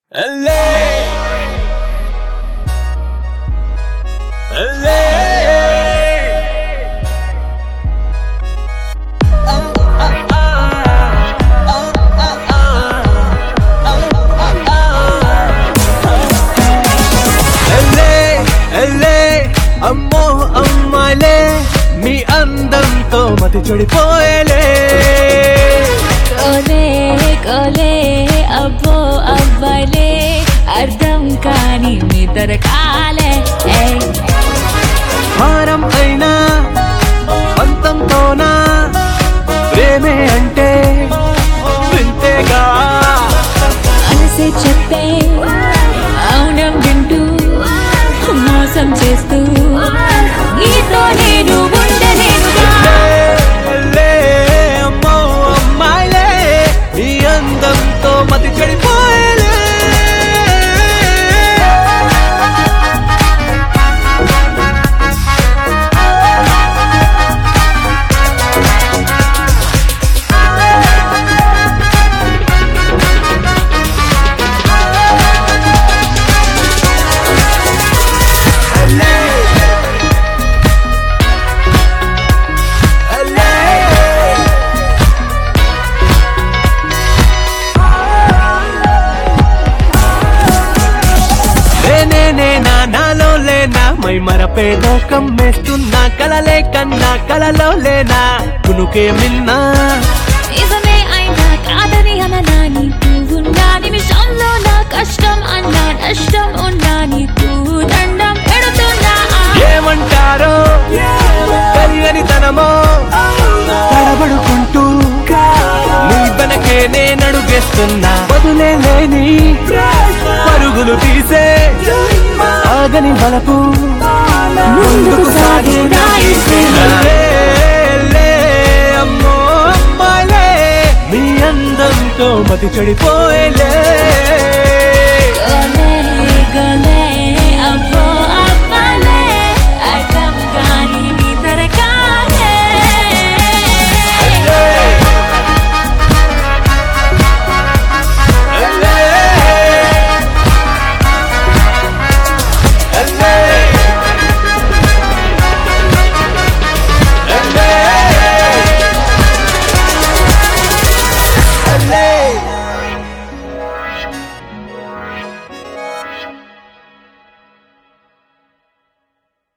అమ్మో అమ్మాయిలే మీ అందంతో మతి చెడిపోయేలే కోలే కోలే అబ్బో అబ్బాయిలే అర్థం కాని మీ దొరకాలే ఏయ్. భారం అయినా పంతంతోనా ప్రేమే అంటే వింతేగా మనసే చెప్పే మౌనం వింటూ మోసం చేస్తూ నీతో నేను ఉండలేనుగా లే, అమ్మో అమ్మాయిలే ఈ అందంతో మతి చెడిపోయేలే నేనే నేనా నాలో లేనా మై మరపేదో కమ్మేస్తున్నా కలలే కన్నా కలలో లేనా కునుకే మిన్నా నిజమే అయినా కాదని అననా నీకు ఉన్నా నిమిషంలో నా కష్టం అన్నా నష్టం ఉన్నా నీకు దండం పెడుతున్నా ఏమంటారో తెలియని తనమో తడబడుకుంటూ నీ వెనకే నేనడుగేస్తున్నా వదిలే లేని పరుగులు తీసే ఆగని బలపు ముందుకు సాగే నా ఈ ప్రేమ. లే, లే, అమ్మో అమ్మాయిలే మీ అందంతో మతి చెడిపోయేలే